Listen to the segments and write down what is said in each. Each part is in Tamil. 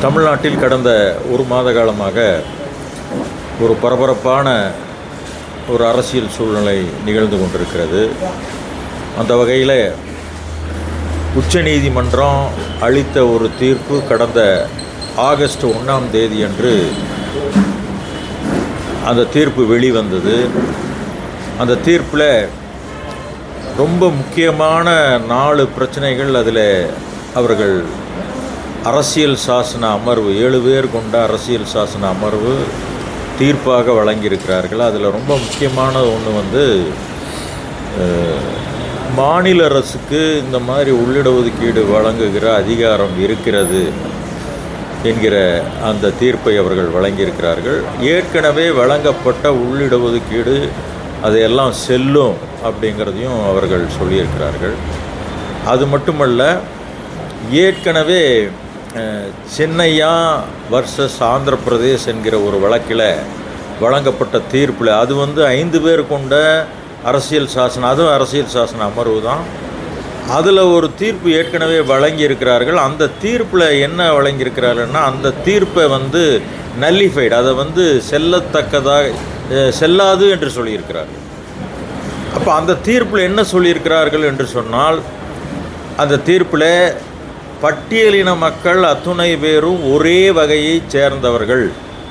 தமிழ்நாட்டில் கடந்த ஒரு மாத காலமாக ஒரு பரபரப்பான ஒரு அரசியல் சூழ்நிலை நிகழ்ந்து கொண்டிருக்கிறது அந்த வகையில் உச்சநீதிமன்றம் அளித்த ஒரு தீர்ப்பு கடந்த ஆகஸ்ட் ஒன்றாம் தேதி அன்று அந்த தீர்ப்பு வெளிவந்தது அந்த தீர்ப்பில் ரொம்ப முக்கியமான நாலு பிரச்சனைகள் அதில் அவர்கள் அரசியல் சாசன அமர்வு ஏழு பேர் கொண்ட அரசியல் சாசன அமர்வு தீர்ப்பாக வழங்கியிருக்கிறார்கள் அதில் ரொம்ப முக்கியமான ஒன்று வந்து அஹ், மாநில அரசுக்கு இந்த மாதிரி உள்ளிட ஒதுக்கீடு வழங்குகிற அதிகாரம் இருக்கிறது என்கிற அந்த தீர்ப்பை அவர்கள் வழங்கியிருக்கிறார்கள் ஏற்கனவே வழங்கப்பட்ட உள்ளிட ஒதுக்கீடு அதையெல்லாம் செல்லும் அப்படிங்கிறதையும் அவர்கள் சொல்லியிருக்கிறார்கள் அது மட்டுமல்ல ஏற்கனவே அஹ், சென்னையா வர்சஸ் ஆந்திர பிரதேஷ் என்கிற ஒரு வழக்கில் வழங்கப்பட்ட தீர்ப்பில் அது வந்து ஐந்து பேர் கொண்ட அரசியல் சாசனம் அதுவும் அரசியல் சாசன அமர்வு தான் அதில் ஒரு தீர்ப்பு ஏற்கனவே வழங்கியிருக்கிறார்கள் அந்த தீர்ப்பில் என்ன வழங்கியிருக்கிறார்கள்னா அந்த தீர்ப்பை வந்து நல்லிஃபைடு அதை வந்து செல்லத்தக்கதாக அஹ், செல்லாது என்று சொல்லியிருக்கிறார்கள் அப்போ அந்த தீர்ப்பில் என்ன சொல்லியிருக்கிறார்கள் என்று சொன்னால் அந்த தீர்ப்பில் பட்டியலின மக்கள் அத்துணை பேரும் ஒரே வகையைச் சேர்ந்தவர்கள்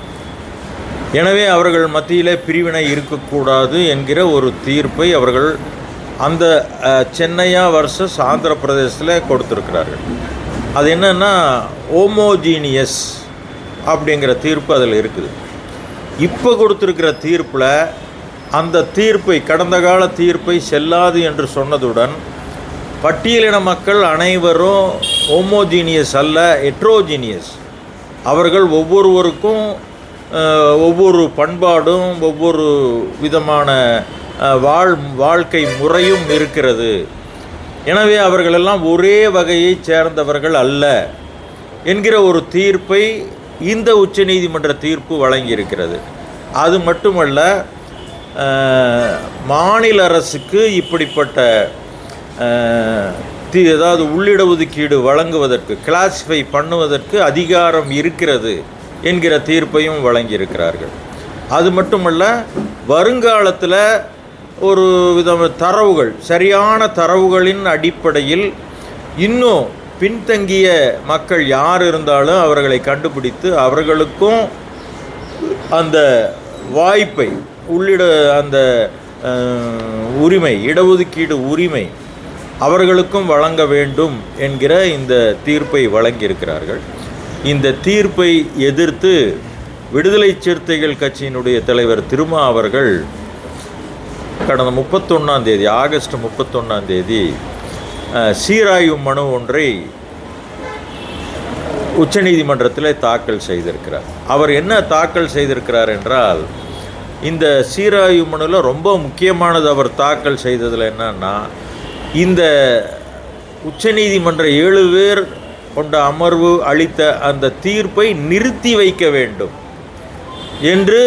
எனவே அவர்கள் மத்தியிலே பிரிவினை இருக்கக்கூடாது என்கிற ஒரு தீர்ப்பை அவர்கள் அந்த அஹ், சென்னையா வர்சஸ் ஆந்திர பிரதேசத்தில் கொடுத்துருக்கிறார்கள் அது என்னன்னா ஓமோஜீனியஸ் அப்படிங்கிற தீர்ப்பு அதில் இருக்குது இப்போ கொடுத்துருக்கிற தீர்ப்பில் அந்த தீர்ப்பை கடந்த கால தீர்ப்பை செல்லாது என்று சொன்னதுடன் பட்டியலின மக்கள் அனைவரும் ஹோமோஜீனியஸ் அல்ல எட்ரோஜீனியஸ் அவர்கள் ஒவ்வொருவருக்கும் அஹ், ஒவ்வொரு பண்பாடும் ஒவ்வொரு விதமான அஹ், வாழ் வாழ்க்கை முறையும் இருக்கிறது எனவே அவர்களெல்லாம் ஒரே வகையைச் சேர்ந்தவர்கள் அல்ல என்கிற ஒரு தீர்ப்பை இந்த உச்சநீதிமன்ற தீர்ப்பு வழங்கியிருக்கிறது அது மட்டுமல்ல அஹ், மாநில அரசுக்கு இப்படிப்பட்ட அஹ், தி அதாவது உள்ளிட ஒதுக்கீடு வழங்குவதற்கு கிளாஸிஃபை பண்ணுவதற்கு அதிகாரம் இருக்கிறது என்கிற தீர்ப்பையும் வழங்கியிருக்கிறார்கள் அது மட்டுமல்ல வருங்காலத்தில் ஒரு விதம் தரவுகள் சரியான தரவுகளின் அடிப்படையில் இன்னும் பின்தங்கிய மக்கள் யார் இருந்தாலும் அவர்களை கண்டுபிடித்து அவர்களுக்கும் அந்த வாய்ப்பை உள்ளிட அந்த அஹ், உரிமை இடஒதுக்கீடு உரிமை அவர்களுக்கும் வழங்க வேண்டும் என்கிற இந்த தீர்ப்பை வழங்கியிருக்கிறார்கள் இந்த தீர்ப்பை எதிர்த்து விடுதலை சிறுத்தைகள் கட்சியினுடைய தலைவர் திருமா அவர்கள் கடந்த முப்பத்தொன்னாம் தேதி ஆகஸ்ட் முப்பத்தொன்னாம் தேதி அஹ், சீராய்வு மனு ஒன்றை உச்சநீதிமன்றத்தில் தாக்கல் செய்திருக்கிறார் அவர் என்ன தாக்கல் செய்திருக்கிறார் என்றால் இந்த சீராய்வு மனுவில் ரொம்ப முக்கியமானது அவர் தாக்கல் செய்ததில் என்னன்னா இந்த உச்சநீதிமன்ற ஏழு பேர் கொண்ட அமர்வு அளித்த அந்த தீர்ப்பை நிறுத்தி வைக்க வேண்டும் என்று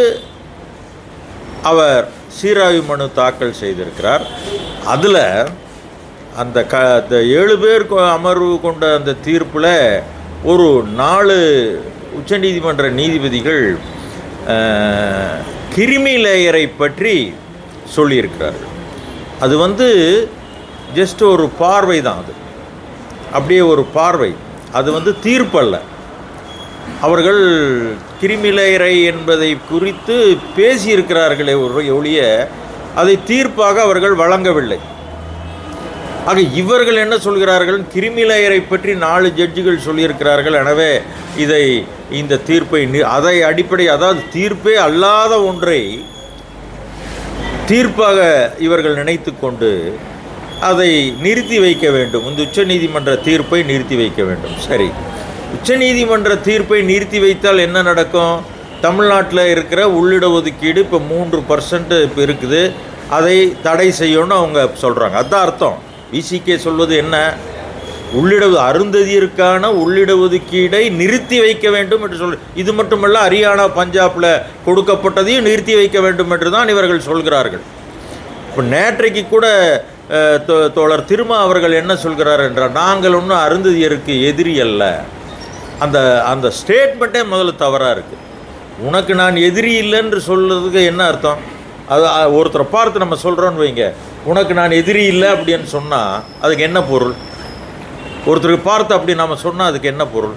அவர் சீராய்வு மனு தாக்கல் செய்திருக்கிறார் அதில் அந்த க அந்த ஏழு பேர் கொ- அமர்வு கொண்ட அந்த தீர்ப்பில் ஒரு நாலு உச்சநீதிமன்ற நீதிபதிகள் அஹ், கிருமி லேயரை பற்றி சொல்லியிருக்கிறார்கள் அது வந்து ஜஸ்ட் ஒரு பார்வை தான் அது அப்படியே ஒரு பார்வை அது வந்து தீர்ப்பல்ல அவர்கள் கிருமிலேயரை என்பதை குறித்து பேசியிருக்கிறார்களே ஒரு ஒழிய அதை தீர்ப்பாக அவர்கள் வழங்கவில்லை ஆக இவர்கள் என்ன சொல்கிறார்கள் கிருமிலேயரை பற்றி நாலு ஜட்ஜுகள் சொல்லியிருக்கிறார்கள் எனவே இதை இந்த தீர்ப்பை நி- அதை அடிப்படை அதாவது தீர்ப்பே அல்லாத ஒன்றை தீர்ப்பாக இவர்கள் நினைத்து கொண்டு அதை நிறுத்தி வைக்க வேண்டும் இந்த உச்சநீதிமன்ற தீர்ப்பை நிறுத்தி வைக்க வேண்டும் சரி உச்சநீதிமன்ற தீர்ப்பை நிறுத்தி வைத்தால் என்ன நடக்கும் தமிழ்நாட்டில் இருக்கிற உள்ளிட ஒதுக்கீடு இப்போ மூன்று பர்சன்ட் இப்போ இருக்குது அதை தடை செய்யணும்னு அவங்க சொல்கிறாங்க அதான் அர்த்தம் விசிகே சொல்வது என்ன உள்ளிட அருந்ததியருக்கான உள்ளிட ஒதுக்கீடை நிறுத்தி வைக்க வேண்டும் என்று சொல் இது மட்டுமல்ல ஹரியானா பஞ்சாபில் கொடுக்கப்பட்டதையும் நிறுத்தி வைக்க வேண்டும் என்று தான் இவர்கள் சொல்கிறார்கள் இப்போ நேற்றைக்கு கூட அஹ், தோ- தோழர் திருமா அவர்கள் என்ன சொல்கிறார் என்றால் நாங்கள் ஒன்றும் அருந்ததியருக்கு எதிரி அல்ல அந்த அந்த ஸ்டேட்மெண்ட்டே முதல்ல தவறாக இருக்குது உனக்கு நான் எதிரி இல்லைன்னு சொல்கிறதுக்கு என்ன அர்த்தம் அது அ- ஒருத்தரை பார்த்து நம்ம சொல்கிறோன்னு வைங்க உனக்கு நான் எதிரி இல்லை அப்படின்னு சொன்னால் அதுக்கு என்ன பொருள் ஒருத்தருக்கு பார்த்து அப்படி நம்ம சொன்னால் அதுக்கு என்ன பொருள்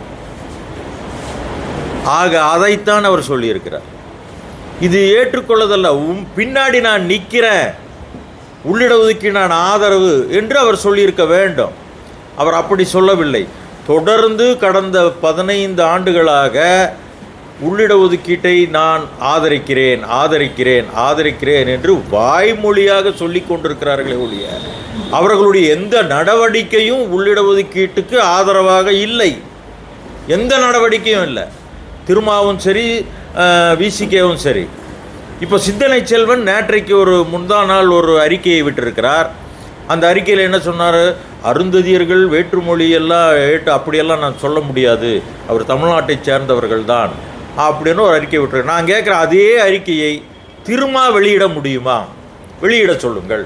ஆக அதைத்தான் அவர் சொல்லியிருக்கிறார் இது ஏற்றுக்கொள்ளதல்ல உன் பின்னாடி நான் நிற்கிறேன் உள்ளிட ஒதுக்கி நான் ஆதரவு என்று அவர் சொல்லியிருக்க வேண்டும் அவர் அப்படி சொல்லவில்லை தொடர்ந்து கடந்த பதினைந்து ஆண்டுகளாக உள்ளிட ஒதுக்கீட்டை நான் ஆதரிக்கிறேன் ஆதரிக்கிறேன் ஆதரிக்கிறேன் என்று வாய்மொழியாக சொல்லிக் கொண்டிருக்கிறார்களே ஒழிய அவர்களுடைய எந்த நடவடிக்கையும் உள்ளிட ஒதுக்கீட்டுக்கு ஆதரவாக இல்லை எந்த நடவடிக்கையும் இல்லை திருமாவும் சரி விசிகேவும் சரி இப்போ சிந்தனை செல்வன் நேற்றைக்கு ஒரு முந்தா நாள் ஒரு அறிக்கையை விட்டிருக்கிறார் அந்த அறிக்கையில் என்ன சொன்னார் அருந்ததியர்கள் வேற்றுமொழி எல்லாம் ஏற்று அப்படியெல்லாம் நான் சொல்ல முடியாது அவர் தமிழ்நாட்டைச் சேர்ந்தவர்கள் தான் அப்படின்னு ஒரு அறிக்கை விட்டுருக்கு நான் கேட்குற அதே அறிக்கையை திருமா வெளியிட முடியுமா வெளியிட சொல்லுங்கள்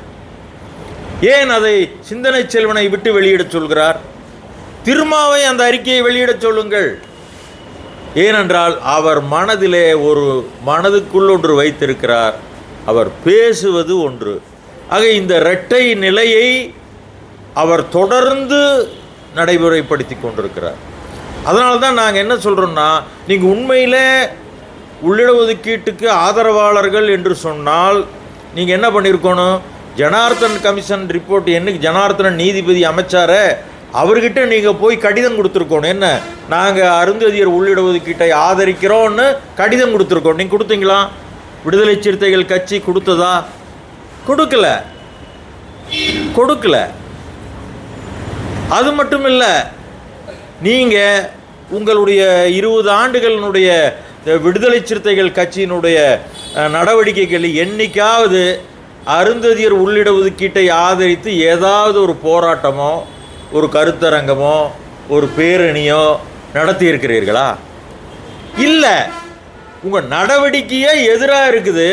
ஏன் அதை சிந்தனை செல்வனை விட்டு வெளியிடச் சொல்கிறார் திருமாவை அந்த அறிக்கையை வெளியிடச் சொல்லுங்கள் ஏனென்றால் அவர் மனதிலே ஒரு மனதுக்குள் ஒன்று வைத்திருக்கிறார் அவர் பேசுவது ஒன்று ஆக இந்த இரட்டை நிலையை அவர் தொடர்ந்து நடைமுறைப்படுத்தி கொண்டிருக்கிறார் அதனால தான் நாங்கள் என்ன சொல்கிறோம்னா நீங்கள் உண்மையிலே உள்ளிட ஒதுக்கீட்டுக்கு ஆதரவாளர்கள் என்று சொன்னால் நீங்கள் என்ன பண்ணியிருக்கணும் ஜனார்த்தன் கமிஷன் ரிப்போர்ட் என்னைக்கு ஜனார்த்தனன் நீதிபதி அமைச்சாரே அவர்கிட்ட நீங்கள் போய் கடிதம் கொடுத்துருக்கணும் என்ன நாங்கள் அருந்ததியர் உள்ளிட ஒதுக்கீட்டை ஆதரிக்கிறோன்னு கடிதம் கொடுத்துருக்கோம் நீங்கள் கொடுத்தீங்களா விடுதலை சிறுத்தைகள் கட்சி கொடுத்ததா கொடுக்கல கொடுக்கல அது மட்டும் இல்லை நீங்கள் உங்களுடைய இருபது ஆண்டுகளினுடைய இந்த விடுதலை சிறுத்தைகள் கட்சியினுடைய அஹ், நடவடிக்கைகள் என்னைக்காவது அருந்ததியர் உள்ளிட ஒதுக்கீட்டை ஆதரித்து ஏதாவது ஒரு போராட்டமோ ஒரு கருத்தரங்கமோ ஒரு பேரணியோ நடத்தி இருக்கிறீர்களா இல்லை உங்கள் நடவடிக்கையே எதிராக இருக்குது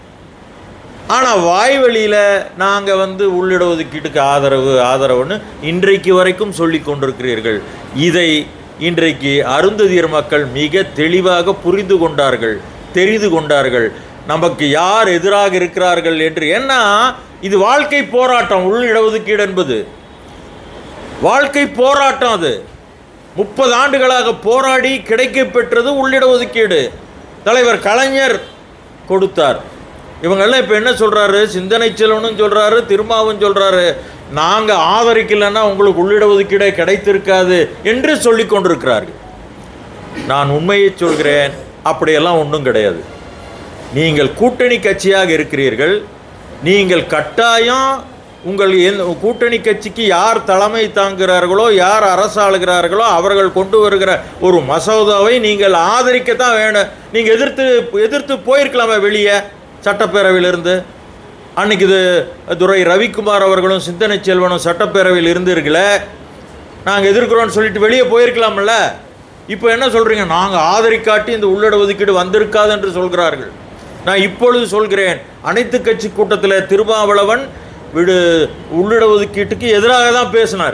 ஆனால் வாய் வழியில் நாங்கள் வந்து உள்ளிட ஒதுக்கீட்டுக்கு ஆதரவு ஆதரவுன்னு இன்றைக்கு வரைக்கும் சொல்லி கொண்டிருக்கிறீர்கள் இதை இன்றைக்கு அருந்ததியர் மக்கள் மிக தெளிவாக புரிந்து கொண்டார்கள் தெரிந்து கொண்டார்கள் நமக்கு யார் எதிராக இருக்கிறார்கள் என்று ஏன்னா இது வாழ்க்கை போராட்டம் உள்ளிட ஒதுக்கீடு என்பது வாழ்க்கை போராட்டம் அது முப்பது ஆண்டுகளாக போராடி கிடைக்கப் பெற்றது உள்ளிட ஒதுக்கீடு தலைவர் கலைஞர் கொடுத்தார் இவங்கெல்லாம் இப்போ என்ன சொல்கிறாரு சிந்தனை செல்வனும் சொல்கிறாரு திருமாவும் சொல்கிறாரு நாங்கள் ஆதரிக்கலைன்னா உங்களுக்கு உள்ளிட ஒதுக்கீடே கிடைத்திருக்காது என்று சொல்லி கொண்டிருக்கிறார்கள் நான் உண்மையை சொல்கிறேன் அப்படியெல்லாம் ஒன்றும் கிடையாது நீங்கள் கூட்டணி கட்சியாக இருக்கிறீர்கள் நீங்கள் கட்டாயம் உங்கள் எந்த கூட்டணி கட்சிக்கு யார் தலைமை தாங்குகிறார்களோ யார் அரசாளுகிறார்களோ அவர்கள் கொண்டு வருகிற ஒரு மசோதாவை நீங்கள் ஆதரிக்கத்தான் வேணும் நீங்கள் எதிர்த்து எதிர்த்து போயிருக்கலாமே வெளியே சட்டப்பேரவையிலிருந்து அன்னைக்கு இது துரை ரவிக்குமார் அவர்களும் சிந்தனை செல்வனும் சட்டப்பேரவையில் இருந்தீர்களே நாங்கள் எதிர்க்கிறோம்னு சொல்லிட்டு வெளியே போயிருக்கலாம்ல இப்போ என்ன சொல்கிறீங்க நாங்கள் ஆதரிக்காட்டி இந்த உள்ளிட ஒதுக்கீடு வந்திருக்காது என்று சொல்கிறார்கள் நான் இப்பொழுது சொல்கிறேன் அனைத்து கட்சி கூட்டத்தில் திருமாவளவன் விடு உள்ளிட ஒதுக்கீட்டுக்கு எதிராக தான் பேசினார்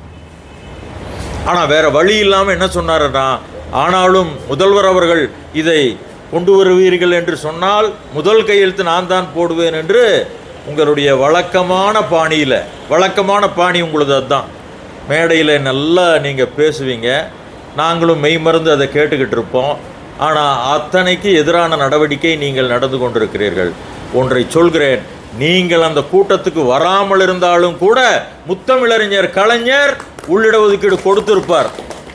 ஆனால் வேற வழி இல்லாமல் என்ன சொன்னாருன்னா ஆனாலும் முதல்வர் அவர்கள் இதை கொண்டு வருவீர்கள் என்று சொன்னால் முதல் கையெழுத்து நான் தான் போடுவேன் என்று உங்களுடைய வழக்கமான பாணியில் வழக்கமான பாணி உங்களது அதுதான் மேடையில் நல்லா நீங்கள் பேசுவீங்க நாங்களும் மெய்மறந்து அதை கேட்டுக்கிட்டு இருப்போம் ஆனால் அத்தனைக்கு எதிரான நடவடிக்கை நீங்கள் நடந்து கொண்டிருக்கிறீர்கள் ஒன்றை சொல்கிறேன் நீங்கள் அந்த கூட்டத்துக்கு வராமல் இருந்தாலும் கூட முத்தமிழறிஞர் கலைஞர் உள்ளிட ஒதுக்கீடு கொடுத்திருப்பார்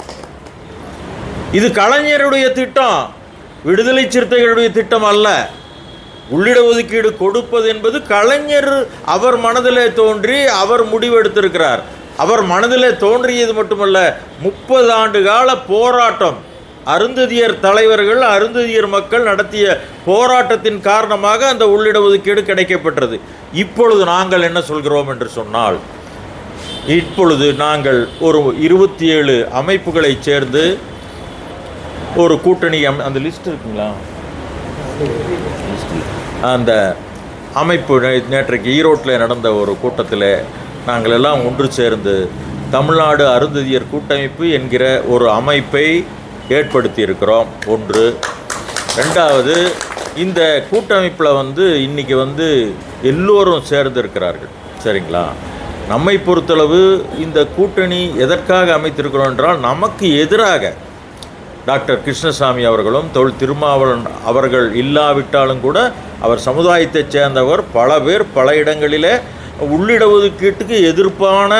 இது கலைஞருடைய திட்டம் விடுதலை சிறுத்தைகளுடைய திட்டம் அல்ல உள்ளிட ஒதுக்கீடு கொடுப்பது என்பது கலைஞர் அவர் மனதிலே தோன்றி அவர் முடிவெடுத்திருக்கிறார் அவர் மனதிலே தோன்றியது மட்டுமல்ல முப்பது ஆண்டு கால போராட்டம் அருந்ததியர் தலைவர்கள் அருந்ததியர் மக்கள் நடத்திய போராட்டத்தின் காரணமாக அந்த உள்ளிட ஒதுக்கீடு கிடைக்கப்பெற்றது இப்பொழுது நாங்கள் என்ன சொல்கிறோம் என்று சொன்னால் இப்பொழுது நாங்கள் ஒரு இருபத்தி ஏழு அமைப்புகளை சேர்ந்து ஒரு கூட்டணி அம்- அந்த லிஸ்ட் இருக்குங்களா அந்த அமைப்பு நே- நேற்றைக்கு ஈரோட்டில் நடந்த ஒரு கூட்டத்தில் நாங்கள் எல்லாம் ஒன்று சேர்ந்து தமிழ்நாடு அருந்ததியர் கூட்டமைப்பு என்கிற ஒரு அமைப்பை ஏற்படுத்தி இருக்கிறோம் ஒன்று ரெண்டாவது இந்த கூட்டமைப்பில் வந்து இன்றைக்கி வந்து எல்லோரும் சேர்ந்திருக்கிறார்கள் சரிங்களா நம்மை பொறுத்தளவு இந்த கூட்டணி எதற்காக அமைத்திருக்கிறோம் என்றால் நமக்கு எதிராக டாக்டர் கிருஷ்ணசாமி அவர்களும் தொல் திருமாவளவன் அவர்கள் இல்லாவிட்டாலும் கூட அவர் சமுதாயத்தைச் சேர்ந்தவர் பல பேர் பல இடங்களிலே உள்ளிட ஒதுக்கீட்டுக்கு எதிர்ப்பான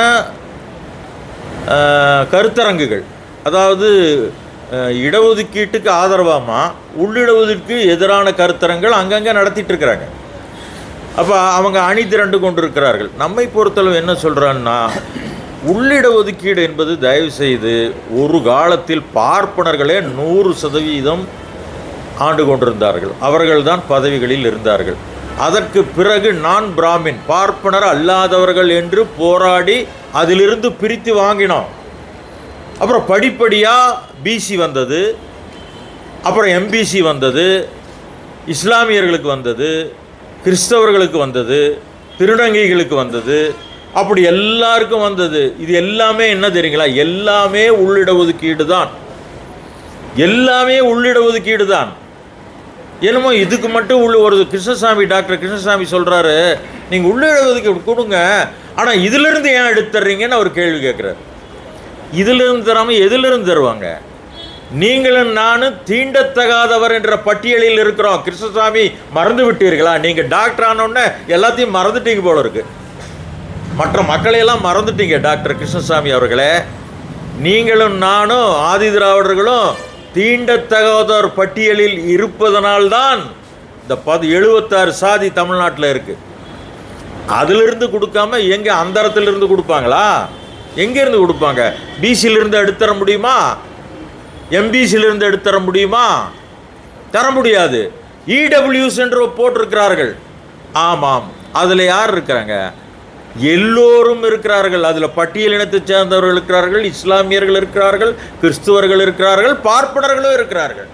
அஹ், கருத்தரங்குகள் அதாவது அஹ், இடஒதுக்கீட்டுக்கு ஆதரவாமா உள்ளிடஒதுக்கு எதிரான கருத்தரங்கள் அங்கங்கே நடத்திட்டு இருக்கிறாங்க அப்போ அவங்க அணி திரண்டு கொண்டிருக்கிறார்கள் நம்மை பொறுத்தளவு என்ன சொல்கிறான்னா உள்ளிட ஒதுக்கீடு என்பது தயவு செய்து ஒரு காலத்தில் பார்ப்பனர்களே நூறு சதவீதம் ஆண்டு கொண்டிருந்தார்கள் அவர்கள்தான் பதவிகளில் இருந்தார்கள் அதற்கு பிறகு நான் பிராமின் பார்ப்பனர் அல்லாதவர்கள் என்று போராடி அதிலிருந்து பிரித்து வாங்கினோம் அப்புறம் படிப்படியாக பிசி வந்தது அப்புறம் எம்பிசி வந்தது இஸ்லாமியர்களுக்கு வந்தது கிறிஸ்தவர்களுக்கு வந்தது திருநங்கைகளுக்கு வந்தது அப்படி எல்லாருக்கும் வந்தது இது எல்லாமே என்ன தெரியுங்களா எல்லாமே உள்ளிட ஒதுக்கீடு தான் எல்லாமே உள்ளிட ஒதுக்கீடு தான் என்னமோ இதுக்கு மட்டும் உள்ள ஒரு கிருஷ்ணசாமி டாக்டர் கிருஷ்ணசாமி சொல்கிறாரு நீங்கள் உள்ளிட ஒதுக்கீடு கொடுங்க ஆனால் இதிலிருந்து ஏன் எடுத்துறீங்கன்னு அவர் கேள்வி கேட்குறாரு இதிலிருந்து தராமல் எதிலிருந்து தருவாங்க நீங்களும் நானும் தீண்டத்தகாதவர் என்ற பட்டியலில் இருக்கிறோம் கிருஷ்ணசாமி மறந்து விட்டீர்களா நீங்கள் டாக்டர் ஆனோடனே எல்லாத்தையும் மறந்துட்டீங்க போல இருக்கு மற்ற மக்களையெல்லாம் மறந்துட்டீங்க டாக்டர் கிருஷ்ணசாமி அவர்களே நீங்களும் நானும் ஆதி திராவிடர்களும் தீண்டத்தகாதோர் பட்டியலில் இருப்பதனால்தான் இந்த பது எழுபத்தாறு சாதி தமிழ்நாட்டில் இருக்கு அதிலிருந்து கொடுக்காம எங்க அந்தரத்திலிருந்து கொடுப்பாங்களா எங்கேருந்து கொடுப்பாங்க பிசியிலிருந்து எடுத்துற முடியுமா எம்பிசியிலிருந்து எடுத்துற முடியுமா தர முடியாது இடபிள்யூஸ் என்று போட்டிருக்கிறார்கள் ஆமாம் அதில் யார் இருக்கிறாங்க எல்லோரும் இருக்கிறார்கள் அதில் பட்டியல் இனத்தைச் சேர்ந்தவர்கள் இருக்கிறார்கள் இஸ்லாமியர்கள் இருக்கிறார்கள் கிறிஸ்துவர்கள் இருக்கிறார்கள் பார்ப்பனர்களும் இருக்கிறார்கள்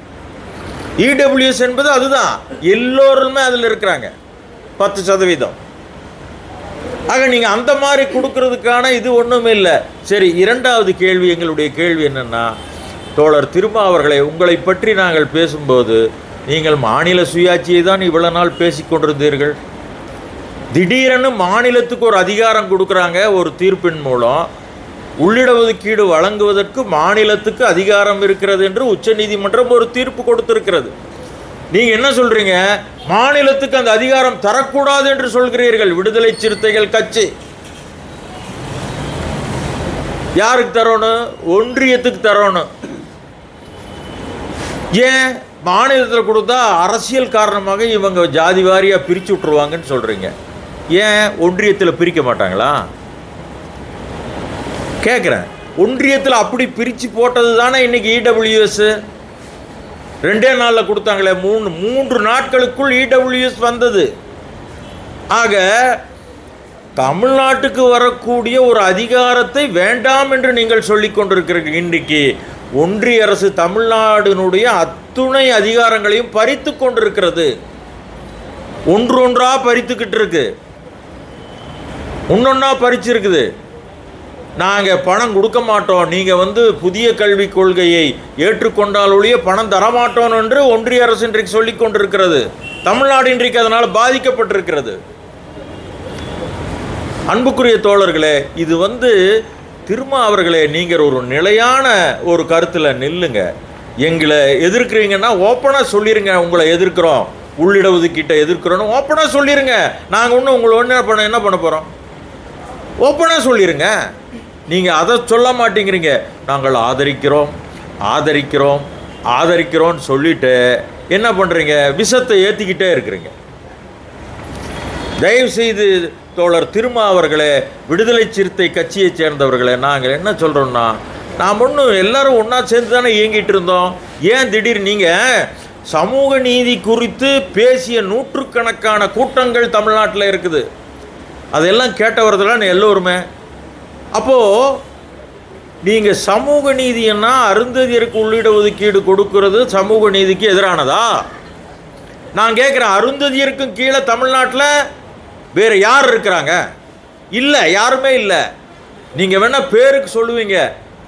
இடபிள்யூஎஸ் என்பது அதுதான் எல்லோருமே அதில் இருக்கிறாங்க பத்து சதவீதம் ஆக நீங்கள் அந்த மாதிரி கொடுக்கறதுக்கான இது ஒன்றும் இல்லை சரி இரண்டாவது கேள்வி எங்களுடைய கேள்வி என்னென்னா தோழர் திருமா அவர்களை உங்களை பற்றி நாங்கள் பேசும்போது நீங்கள் மாநில சுயாட்சியை தான் இவ்வளவு நாள் பேசிக் கொண்டிருந்தீர்கள் திடீரென்னு மாநிலத்துக்கு ஒரு அதிகாரம் கொடுக்குறாங்க ஒரு தீர்ப்பின் மூலம் உள்ளிட ஒதுக்கீடு வழங்குவதற்கு மாநிலத்துக்கு அதிகாரம் இருக்கிறது என்று உச்சநீதிமன்றம் ஒரு தீர்ப்பு கொடுத்திருக்கிறது நீங்க என்ன சொல்றீங்க மாநிலத்துக்கு அந்த அதிகாரம் தரக்கூடாது என்று சொல்கிறீர்கள் விடுதலை சிறுத்தைகள் கட்சி யாருக்கு தரணும் ஒன்றியத்துக்கு தரணும் ஏன் மாநிலத்தில் கொடுத்தா அரசியல் காரணமாக இவங்க ஜாதி வாரியாக பிரித்து விட்ருவாங்கன்னு சொல்கிறீங்க ஏன் ஒன்றியத்தில் பிரிக்க மாட்டாங்களா கேட்குறேன் ஒன்றியத்தில் அப்படி பிரித்து போட்டது தானே இன்னைக்கு இடபிள்யூஎஸ் ரெண்டே நாளில் கொடுத்தாங்களே மூணு மூன்று நாட்களுக்குள் இடபிள்யூஎஸ் வந்தது ஆக தமிழ்நாட்டுக்கு வரக்கூடிய ஒரு அதிகாரத்தை வேண்டாம் என்று நீங்கள் சொல்லிக் கொண்டிருக்கிறீர்கள் இன்றைக்கு ஒன்றிய அரசு தமிழ்நாடினுடைய அத்துணை அதிகாரங்களையும் பறித்து கொண்டிருக்கிறது ஒன்று ஒன்றா பறித்துக்கிட்டு இருக்கு ஒன்னொன்னா பறிச்சிருக்குது நாங்கள் பணம் கொடுக்க மாட்டோம் நீங்கள் வந்து புதிய கல்விக் கொள்கையை ஏற்றுக்கொண்டால் ஒழிய பணம் தரமாட்டோம் என்று ஒன்றிய அரசு இன்றைக்கு சொல்லிக் கொண்டிருக்கிறது தமிழ்நாடு இன்றைக்கு அதனால் பாதிக்கப்பட்டிருக்கிறது அன்புக்குரிய தோழர்களே இது வந்து திருமா அவர்களே நீங்கள் ஒரு நிலையான ஒரு கருத்தில் நில்லுங்க எங்களை எதிர்க்கிறீங்கன்னா ஓப்பனாக சொல்லிடுங்க உங்களை எதிர்க்கிறோம் உள்ளிட ஒதுக்கீட்டை எதிர்க்கிறோன்னு ஓப்பனாக சொல்லிடுங்க நாங்கள் ஒன்றும் உங்களை ஒன்று பண்ண என்ன பண்ண போகிறோம் ஓப்பனாக சொல்லிடுங்க நீங்கள் அதை சொல்ல மாட்டேங்கிறீங்க நாங்கள் ஆதரிக்கிறோம் ஆதரிக்கிறோம் ஆதரிக்கிறோம்னு சொல்லிட்டு என்ன பண்ணுறீங்க விஷத்தை ஏற்றிக்கிட்டே இருக்கிறீங்க தயவு செய்து தோழர் திருமா அவர்களே விடுதலை சிறுத்தை கட்சியைச் சேர்ந்தவர்களே நாங்கள் என்ன சொல்கிறோம்னா நாம் ஒன்றும் எல்லாரும் ஒன்றா சேர்ந்து தானே இயங்கிட்டு இருந்தோம் ஏன் திடீர் நீங்கள் சமூக நீதி குறித்து பேசிய நூற்றுக்கணக்கான கூட்டங்கள் தமிழ்நாட்டில் இருக்குது அதெல்லாம் கேட்டவர் தான் எல்லோருமே அப்போது நீங்கள் சமூக நீதின்னா அருந்ததியருக்கு உள்ளிட ஒதுக்கீடு கொடுக்கிறது சமூக நீதிக்கு எதிரானதா நான் கேட்குறேன் அருந்ததியருக்கும் கீழே தமிழ்நாட்டில் வேறு யார் இருக்கிறாங்க இல்லை யாருமே இல்லை நீங்கள் வேணால் பேருக்கு சொல்லுவீங்க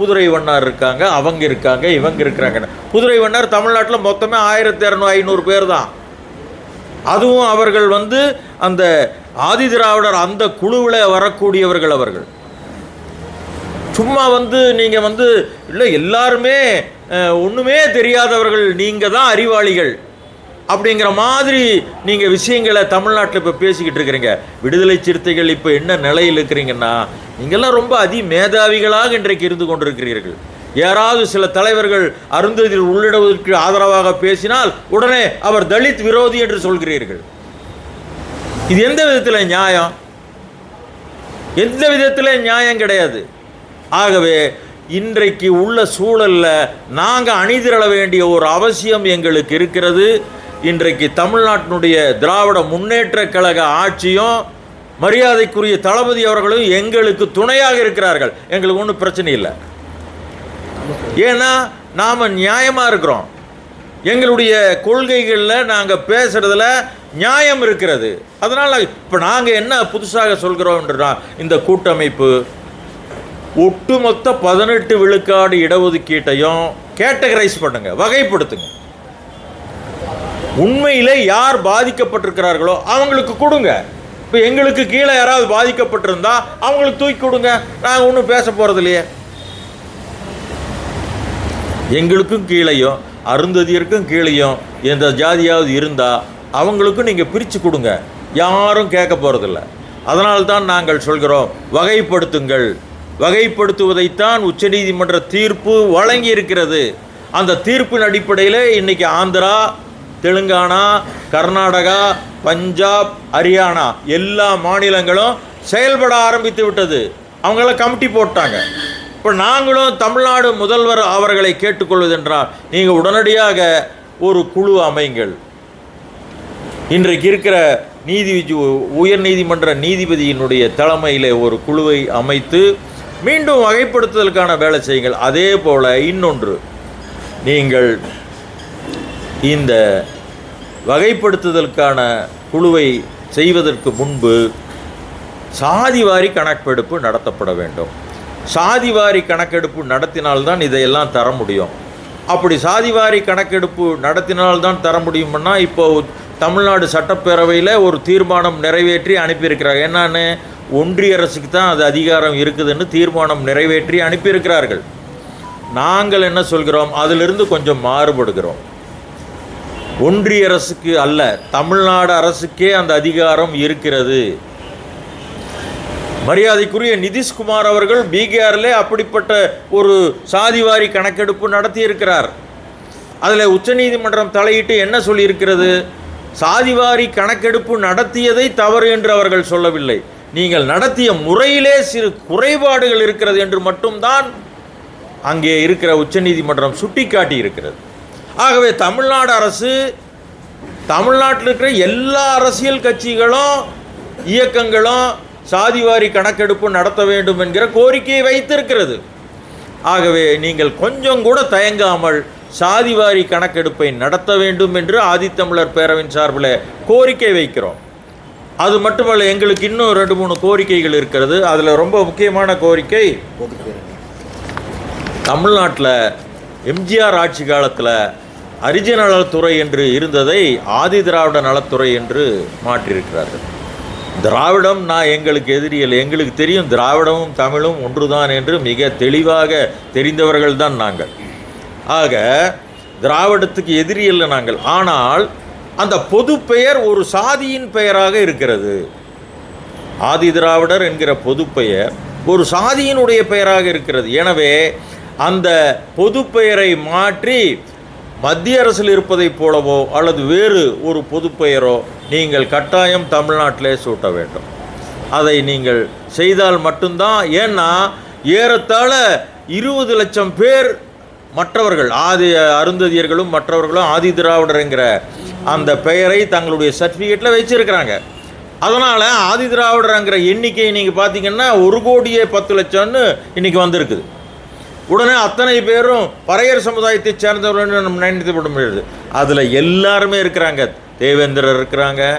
குதிரை வண்ணார் இருக்காங்க அவங்க இருக்காங்க இவங்க இருக்கிறாங்க குதிரை வண்ணார் தமிழ்நாட்டில் மொத்தமே ஆயிரத்தி இரநூறு ஐநூறு பேர் தான் அதுவும் அவர்கள் வந்து அந்த ஆதிதிராவிடர் அந்த குழுவில் வரக்கூடியவர்கள் அவர்கள் சும்மா வந்து நீங்கள் வந்து இல்லை எல்லாருமே அஹ், ஒண்ணுமே தெரியாதவர்கள் நீங்கள் தான் அறிவாளிகள் அப்படிங்கிற மாதிரி நீங்கள் விஷயங்களை தமிழ்நாட்டில் இப்போ பேசிக்கிட்டு இருக்கிறீங்க விடுதலை சிறுத்தைகள் இப்போ என்ன நிலையில் இருக்கிறீங்கன்னா நீங்கள்லாம் ரொம்ப அதி மேதாவிகளாக இன்றைக்கு இருந்து கொண்டிருக்கிறீர்கள் யாராவது சில தலைவர்கள் அருந்ததில் உள்ளிடுவதற்கு ஆதரவாக பேசினால் உடனே அவர் தலித் விரோதி என்று சொல்கிறீர்கள் இது எந்த விதத்தில் நியாயம் எந்த விதத்தில் நியாயம் கிடையாது ஆகவே இன்றைக்கு உள்ள சூழல்ல நாங்கள் அணிதிரள வேண்டிய ஒரு அவசியம் எங்களுக்கு இருக்கிறது இன்றைக்கு தமிழ்நாட்டினுடைய திராவிட முன்னேற்ற கழக ஆட்சியும் மரியாதைக்குரிய தளபதி அவர்களும் எங்களுக்கு துணையாக இருக்கிறார்கள் எங்களுக்கு ஒன்றும் பிரச்சனை இல்லை ஏன்னா நாம் நியாயமாக இருக்கிறோம் எங்களுடைய கொள்கைகளில் நாங்கள் பேசுகிறதுல நியாயம் இருக்கிறது அதனால் இப்போ நாங்கள் என்ன புதுசாக சொல்கிறோம்ன்றா இந்த கூட்டமைப்பு ஒட்டுமொத்த பதினெட்டு விழுக்காடு இடஒதுக்கீட்டையும் கேட்டகரைஸ் பண்ணுங்க வகைப்படுத்துங்க உண்மையிலே யார் பாதிக்கப்பட்டிருக்கிறார்களோ அவங்களுக்கு கொடுங்க இப்போ எங்களுக்கு கீழே யாராவது பாதிக்கப்பட்டிருந்தா அவங்களுக்கு தூக்கி கொடுங்க நாங்கள் ஒன்றும் பேச போகிறது இல்லையே எங்களுக்கும் கீழேயும் அருந்ததியருக்கும் கீழேயும் எந்த ஜாதியாவது இருந்தால் அவங்களுக்கும் நீங்கள் பிரித்து கொடுங்க யாரும் கேட்க போகிறதில்ல அதனால்தான் நாங்கள் சொல்கிறோம் வகைப்படுத்துங்கள் வகைப்படுத்துவதைத்தான் உச்சநீதிமன்ற தீர்ப்பு வழங்கி இருக்கிறது அந்த தீர்ப்பின் அடிப்படையில் இன்னைக்கு ஆந்திரா தெலுங்கானா கர்நாடகா பஞ்சாப் ஹரியானா எல்லா மாநிலங்களும் செயல்பட ஆரம்பித்து விட்டது அவங்களாம் கமிட்டி போட்டாங்க இப்போ நாங்களும் தமிழ்நாடு முதல்வர் அவர்களை கேட்டுக்கொள்வதென்றால் நீங்கள் உடனடியாக ஒரு குழு அமைங்கள் இன்றைக்கு இருக்கிற நீதி உயர் நீதிமன்ற நீதிபதியினுடைய தலைமையில் ஒரு குழுவை அமைத்து மீண்டும் வகைப்படுத்துதலுக்கான வேலை செய்யுங்கள் அதே போல் இன்னொன்று நீங்கள் இந்த வகைப்படுத்துதலுக்கான குழுவை செய்வதற்கு முன்பு சாதிவாரி கணக்கெடுப்பு நடத்தப்பட வேண்டும் சாதிவாரி கணக்கெடுப்பு நடத்தினால்தான் இதையெல்லாம் தர முடியும் அப்படி சாதிவாரி கணக்கெடுப்பு நடத்தினால்தான் தர முடியும்னா இப்போ தமிழ்நாடு சட்டப்பேரவையில் ஒரு தீர்மானம் நிறைவேற்றி அனுப்பியிருக்கிறாங்க என்னன்னு ஒன்றிய அரசுக்கு தான் அது அதிகாரம் இருக்குதுன்னு தீர்மானம் நிறைவேற்றி அனுப்பியிருக்கிறார்கள் நாங்கள் என்ன சொல்கிறோம் அதிலிருந்து கொஞ்சம் மாறுபடுகிறோம் ஒன்றிய அரசுக்கு அல்ல தமிழ்நாடு அரசுக்கே அந்த அதிகாரம் இருக்கிறது மரியாதைக்குரிய நிதிஷ்குமார் அவர்கள் பீகாரில் அப்படிப்பட்ட ஒரு சாதிவாரி கணக்கெடுப்பு நடத்தியிருக்கிறார் அதில் உச்சநீதிமன்றம் தலையிட்டு என்ன சொல்லியிருக்கிறது சாதிவாரி கணக்கெடுப்பு நடத்தியதை தவறு என்று அவர்கள் சொல்லவில்லை நீங்கள் நடத்திய முறையிலே சிறு குறைபாடுகள் இருக்கிறது என்று மட்டும்தான் அங்கே இருக்கிற உச்சநீதிமன்றம் சுட்டிக்காட்டி இருக்கிறது ஆகவே தமிழ்நாடு அரசு தமிழ்நாட்டில் இருக்கிற எல்லா அரசியல் கட்சிகளும் இயக்கங்களும் சாதிவாரி கணக்கெடுப்பு நடத்த வேண்டும் என்கிற கோரிக்கையை வைத்திருக்கிறது ஆகவே நீங்கள் கொஞ்சம் கூட தயங்காமல் சாதிவாரி கணக்கெடுப்பை நடத்த வேண்டும் என்று ஆதித்தமிழர் பேரவின் சார்பில் கோரிக்கை வைக்கிறோம் அது மட்டுமல்ல எங்களுக்கு இன்னும் ரெண்டு மூணு கோரிக்கைகள் இருக்கிறது அதில் ரொம்ப முக்கியமான கோரிக்கை தமிழ்நாட்டில் எம்ஜிஆர் ஆட்சி காலத்தில் அரிஜன நலத்துறை என்று இருந்ததை ஆதி திராவிட நலத்துறை என்று மாற்றியிருக்கிறார்கள் திராவிடம் நான் எங்களுக்கு எதிரியல் எங்களுக்கு தெரியும் திராவிடமும் தமிழும் ஒன்றுதான் என்று மிக தெளிவாக தெரிந்தவர்கள் தான் நாங்கள் ஆக திராவிடத்துக்கு எதிரியல்ல நாங்கள் ஆனால் அந்த பொது பெயர் ஒரு சாதியின் பெயராக இருக்கிறது ஆதி திராவிடர் என்கிற பொது பெயர் ஒரு சாதியினுடைய பெயராக இருக்கிறது எனவே அந்த பொது பெயரை மாற்றி மத்திய அரசில் இருப்பதைப் போலவோ அல்லது வேறு ஒரு பொது பெயரோ நீங்கள் கட்டாயம் தமிழ்நாட்டிலே சூட்ட வேண்டும் அதை நீங்கள் செய்தால் மட்டும்தான் ஏன்னா ஏறத்தாழ இருபது லட்சம் பேர் மற்றவர்கள் ஆதி அருந்ததியர்களும் மற்றவர்களும் ஆதி திராவிடர் என்கிற அந்த பெயரை தங்களுடைய சர்டிஃபிகேட்டில் வச்சிருக்கிறாங்க அதனால் ஆதி திராவிடர்ங்கிற எண்ணிக்கை நீங்கள் பார்த்தீங்கன்னா ஒரு கோடியே பத்து லட்சம்னு இன்னைக்கு வந்திருக்குது உடனே அத்தனை பேரும் பறையர் சமுதாயத்தைச் சேர்ந்தவர்கள் நம்ம நினைத்து விட முடியாது அதில் எல்லாருமே இருக்கிறாங்க தேவேந்திரர் இருக்கிறாங்க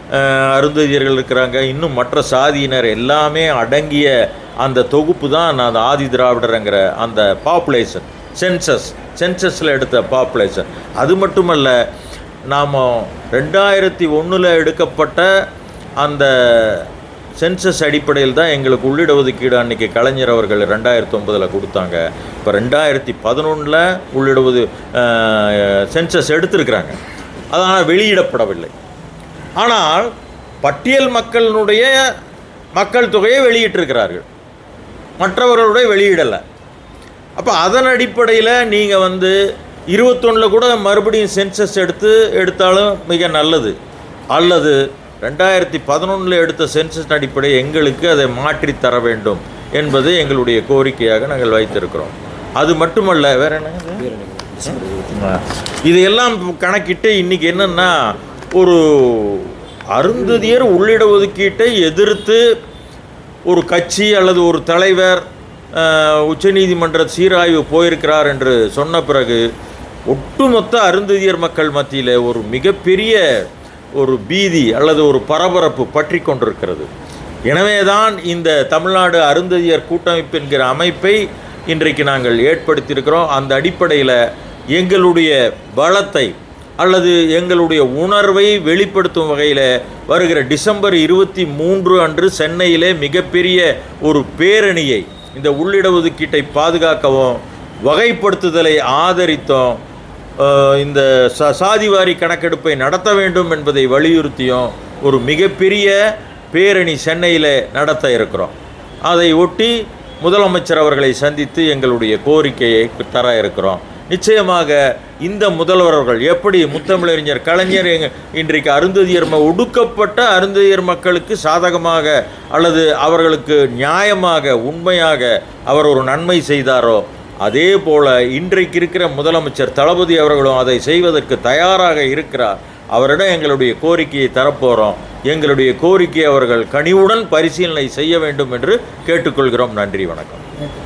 அஹ், அருந்ததியர்கள் இருக்கிறாங்க இன்னும் மற்ற சாதியினர் எல்லாமே அடங்கிய அந்த தொகுப்பு தான் அந்த ஆதி திராவிடருங்கிற அந்த பாப்புலேஷன் சென்சஸ் சென்சஸில் எடுத்த பாப்புலேஷன் அது மட்டுமல்ல நாம் ரெண்டாயிரத்தி ஒன்றில் எடுக்கப்பட்ட அந்த சென்சஸ் அடிப்படையில் தான் எங்களுக்கு உள்ளிட ஒதுக்கீடு அன்றைக்கி கலைஞர் அவர்கள் ரெண்டாயிரத்தி ஒன்பதில் கொடுத்தாங்க இப்போ ரெண்டாயிரத்தி பதினொன்றில் உள்ளிடுவது சென்சஸ் எடுத்திருக்கிறாங்க அதனால் வெளியிடப்படவில்லை ஆனால் பட்டியல் மக்களினுடைய மக்கள் தொகையை வெளியிட்டிருக்கிறார்கள் மற்றவர்களுடைய வெளியிடலை அப்போ அதன் அடிப்படையில் நீங்கள் வந்து இருபத்தொன்னில் கூட மறுபடியும் சென்சஸ் எடுத்து எடுத்தாலும் மிக நல்லது அல்லது ரெண்டாயிரத்தி பதினொன்றில் எடுத்த சென்சஸ் அடிப்படை எங்களுக்கு அதை மாற்றி தர வேண்டும் என்பது எங்களுடைய கோரிக்கையாக நாங்கள் வைத்திருக்கிறோம் அது மட்டுமல்ல வேற என்ன இதையெல்லாம் கணக்கிட்டு இன்னைக்கு என்னன்னா ஒரு அருந்ததியர் உள்ளிட ஒதுக்கீட்டை எதிர்த்து ஒரு கட்சி அல்லது ஒரு தலைவர் அஹ், உச்சநீதிமன்ற சீராய்வு போயிருக்கிறார் என்று சொன்ன பிறகு ஒட்டுமொத்த அருந்ததியர் மக்கள் மத்தியில் ஒரு மிகப்பெரிய ஒரு பீதி அல்லது ஒரு பரபரப்பு பற்றி கொண்டிருக்கிறது எனவேதான் இந்த தமிழ்நாடு அருந்ததியர் கூட்டமைப்பு என்கிற அமைப்பை இன்றைக்கு நாங்கள் ஏற்படுத்தியிருக்கிறோம் அந்த அடிப்படையில் எங்களுடைய பலத்தை அல்லது எங்களுடைய உணர்வை வெளிப்படுத்தும் வகையில் வருகிற டிசம்பர் இருபத்தி மூன்று அன்று சென்னையிலே மிகப்பெரிய ஒரு பேரணியை இந்த உள்ளிட ஒதுக்கீட்டை பாதுகாக்கவும் வகைப்படுத்துதலை ஆதரித்தோம் அஹ், இந்த ச சாதிவாரி கணக்கெடுப்பை நடத்த வேண்டும் என்பதை வலியுறுத்தியும் ஒரு மிகப்பெரிய பேரணி சென்னையில் நடத்த இருக்கிறோம் அதை ஒட்டி முதலமைச்சர் அவர்களை சந்தித்து எங்களுடைய கோரிக்கையை தர இருக்கிறோம் நிச்சயமாக இந்த முதல்வர்கள் எப்படி முத்தமிழறிஞர் கலைஞர் எங்க- இன்றைக்கு அருந்ததியர் ம- ஒடுக்கப்பட்ட அருந்ததியர் மக்களுக்கு சாதகமாக அல்லது அவர்களுக்கு நியாயமாக உண்மையாக அவர் ஒரு நன்மை செய்தாரோ அதே போல இன்றைக்கு இருக்கிற முதலமைச்சர் தளபதி அவர்களும் அதை செய்வதற்கு தயாராக இருக்கிறார் அவரிடம் எங்களுடைய கோரிக்கையை தரப்போகிறோம் எங்களுடைய கோரிக்கையை அவர்கள் கனிவுடன் பரிசீலனை செய்ய வேண்டும் என்று கேட்டுக்கொள்கிறோம் நன்றி வணக்கம்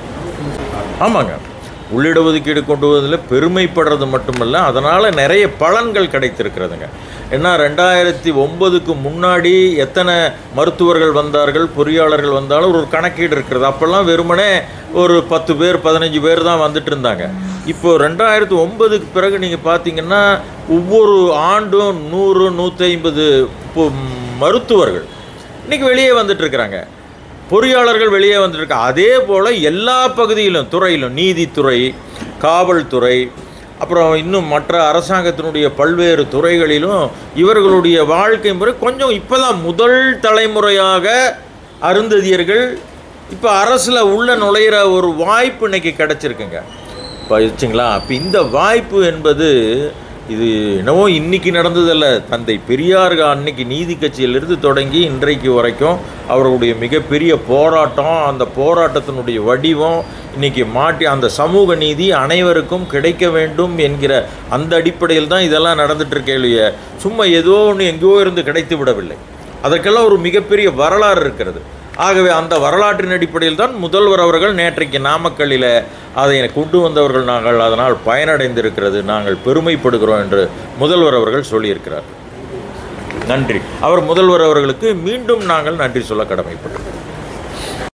ஆமாங்க உள்ளிட ஒதுக்கீடு கொண்டு வருவதில் பெருமைப்படுறது மட்டுமல்ல அதனால் நிறைய பலன்கள் கிடைத்திருக்கிறதுங்க ஏன்னா ரெண்டாயிரத்தி ஒன்பதுக்கு முன்னாடி எத்தனை மருத்துவர்கள் வந்தார்கள் பொறியாளர்கள் வந்தாலும் ஒரு கணக்கீடு இருக்கிறது அப்போல்லாம் வெறுமனே ஒரு பத்து பேர் பதினஞ்சு பேர் தான் வந்துட்டு இருந்தாங்க இப்போ ரெண்டாயிரத்தி ஒன்பதுக்கு பிறகு நீங்கள் பார்த்தீங்கன்னா ஒவ்வொரு ஆண்டும் நூறு நூற்றி ஐம்பது மருத்துவர்கள் இன்றைக்கி வெளியே வந்துட்டு இருக்கிறாங்க பொறியாளர்கள் வெளியே வந்திருக்காங்க அதே போல் எல்லா பகுதியிலும் துறையிலும் நீதித்துறை காவல்துறை அப்புறம் இன்னும் மற்ற அரசாங்கத்தினுடைய பல்வேறு துறைகளிலும் இவர்களுடைய வாழ்க்கை முறை கொஞ்சம் இப்போ தான் முதல் தலைமுறையாக அருந்ததியர்கள் இப்போ அரசில் உள்ள நுழையிற ஒரு வாய்ப்பு இன்னைக்கு கிடச்சிருக்குங்க இப்போ வச்சுங்களா அப்போ இந்த வாய்ப்பு என்பது இது என்னவோ இன்னைக்கு நடந்ததல்ல தந்தை பெரியார் அன்னைக்கு நீதி கட்சியிலிருந்து தொடங்கி இன்றைக்கு வரைக்கும் அவர்களுடைய மிகப்பெரிய போராட்டம் அந்த போராட்டத்தினுடைய வடிவம் இன்னைக்கு மாட்டி அந்த சமூக நீதி அனைவருக்கும் கிடைக்க வேண்டும் என்கிற அந்த அடிப்படையில் தான் இதெல்லாம் நடந்துட்டு இருக்கே சும்மா ஏதோ ஒன்று எங்கேயோ இருந்து கிடைத்து விடவில்லை அதற்கெல்லாம் ஒரு மிகப்பெரிய வரலாறு இருக்கிறது ஆகவே அந்த வரலாற்றின் அடிப்படையில் தான் முதல்வர் அவர்கள் நேற்றைக்கு நாமக்கல்லில் அதை கொண்டு வந்தவர்கள் நாங்கள் அதனால் பயனடைந்திருக்கிறது நாங்கள் பெருமைப்படுகிறோம் என்று முதல்வர் அவர்கள் சொல்லியிருக்கிறார் நன்றி அவர் முதல்வர் அவர்களுக்கு மீண்டும் நாங்கள் நன்றி சொல்ல கடமைப்பட்டிருக்கிறோம்